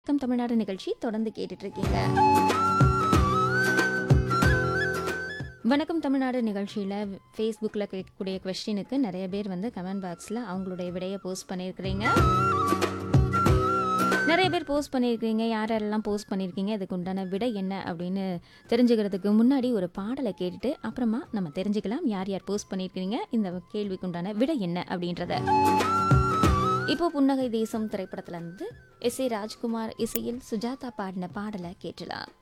வணக்கம் தமிழ்நாடு நிகழ்ச்சி தொடர்ந்து கேட்டுட்டு இருக்கீங்க வணக்கம் தமிழ்நாடு நிகழ்ச்சியில் ஃபேஸ்புக்கில் கேட்கக்கூடிய கொஸ்டினுக்கு நிறைய பேர் வந்து கமெண்ட் பாக்ஸில் அவங்களுடைய விடையை போஸ்ட் பண்ணியிருக்கிறீங்க நிறைய பேர் போஸ்ட் பண்ணியிருக்கீங்க யார் யாரெல்லாம் போஸ்ட் பண்ணியிருக்கீங்க இதுக்கு உண்டான விடை என்ன அப்படின்னு தெரிஞ்சுக்கிறதுக்கு முன்னாடி ஒரு பாடலை கேட்டுட்டு அப்புறமா நம்ம தெரிஞ்சுக்கலாம் யார் யார் போஸ்ட் பண்ணியிருக்கீங்க இந்த கேள்விக்கு உண்டான விடை என்ன அப்படின்றத இப்போ புன்னகை தேசம் திரைப்படத்துல இருந்து எஸ் ஏ ராஜ்குமார் இசையில் சுஜாதா பாடின பாடலை கேட்டலாம்